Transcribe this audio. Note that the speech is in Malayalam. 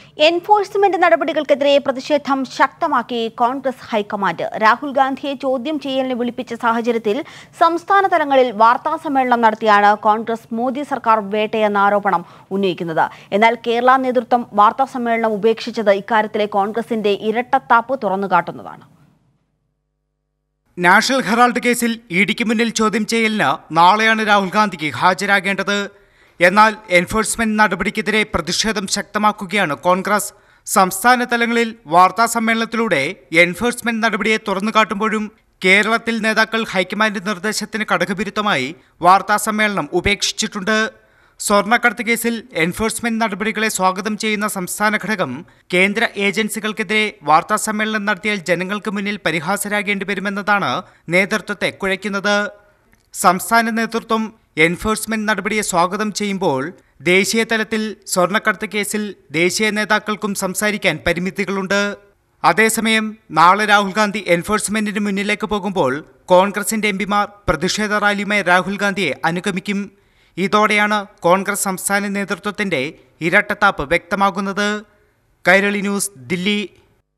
എൻഫോഴ്സ്മെന്റ് നടപടികൾക്കെതിരെ പ്രതിഷേധം ശക്തമാക്കി കോൺഗ്രസ് ഹൈക്കമാൻഡ് രാഹുൽ ഗാന്ധിയെ ചോദ്യം ചെയ്യലിന് വിളിപ്പിച്ച സാഹചര്യത്തിൽ സംസ്ഥാന തലങ്ങളിൽ വാർത്താ സമ്മേളനം നടത്തിയാണ് കോൺഗ്രസ് മോദി സർക്കാർ വേട്ടയെന്ന ആരോപണം ഉന്നയിക്കുന്നത് എന്നാൽ കേരള നേതൃത്വം വാർത്താ സമ്മേളനം ഉപേക്ഷിച്ചത് ഇക്കാര്യത്തിലെ കോൺഗ്രസിന്റെ ഇരട്ടത്താപ്പ് തുറന്നുകാട്ടുന്നതാണ് നാഷണൽ ഹെറാൾഡ് കേസിൽ ഇഡിക്ക് മുന്നിൽ ചോദ്യം ചെയ്യലിന് നാളെയാണ് രാഹുൽ ഗാന്ധിക്ക് ഹാജരാകേണ്ടത് എന്നാൽ എൻഫോഴ്സ്മെന്റ് നടപടിക്കെതിരെ പ്രതിഷേധം ശക്തമാക്കുകയാണ് കോൺഗ്രസ് സംസ്ഥാന തലങ്ങളിൽ വാർത്താ സമ്മേളനത്തിലൂടെ എൻഫോഴ്സ്മെന്റ് നടപടിയെ തുറന്നുകാട്ടുമ്പോഴും കേരളത്തിൽ നേതാക്കൾ ഹൈക്കമാൻഡ് നിർദ്ദേശത്തിന് കടകവിരുദ്ധമായി വാർത്താ സമ്മേളനം ഉപേക്ഷിച്ചിട്ടുണ്ട് സ്വർണ്ണക്കടത്ത് കേസിൽ എൻഫോഴ്സ്മെന്റ് നടപടികളെ സ്വാഗതം ചെയ്യുന്ന സംസ്ഥാന ഘടകം കേന്ദ്ര ഏജൻസികൾക്കെതിരെ വാർത്താ സമ്മേളനം നടത്തിയാൽ ജനങ്ങൾക്ക് മുന്നിൽ പരിഹാസരാകേണ്ടി വരുമെന്നതാണ് നേതൃത്വത്തെ കുഴയ്ക്കുന്നത് സംസ്ഥാന നേതൃത്വം എൻഫോഴ്സ്മെന്റ് നടപടിയെ സ്വാഗതം ചെയ്യുമ്പോൾ ദേശീയ തലത്തിൽ സ്വർണ്ണക്കടത്ത് കേസിൽ ദേശീയ നേതാക്കൾക്കും സംസാരിക്കാൻ പരിമിതികളുണ്ട് അതേസമയം നാളെ രാഹുൽ ഗാന്ധി എൻഫോഴ്സ്മെന്റിന് മുന്നിലേക്ക് പോകുമ്പോൾ കോൺഗ്രസിന്റെ എംപിമാർ പ്രതിഷേധ റാലിയുമായി രാഹുൽ ഗാന്ധിയെ അനുഗമിക്കും ഇതോടെയാണ് കോൺഗ്രസ് സംസ്ഥാന നേതൃത്വത്തിന്റെ ഇരട്ടത്താപ്പ് വ്യക്തമാകുന്നത് കൈരളി ന്യൂസ് ദില്ലി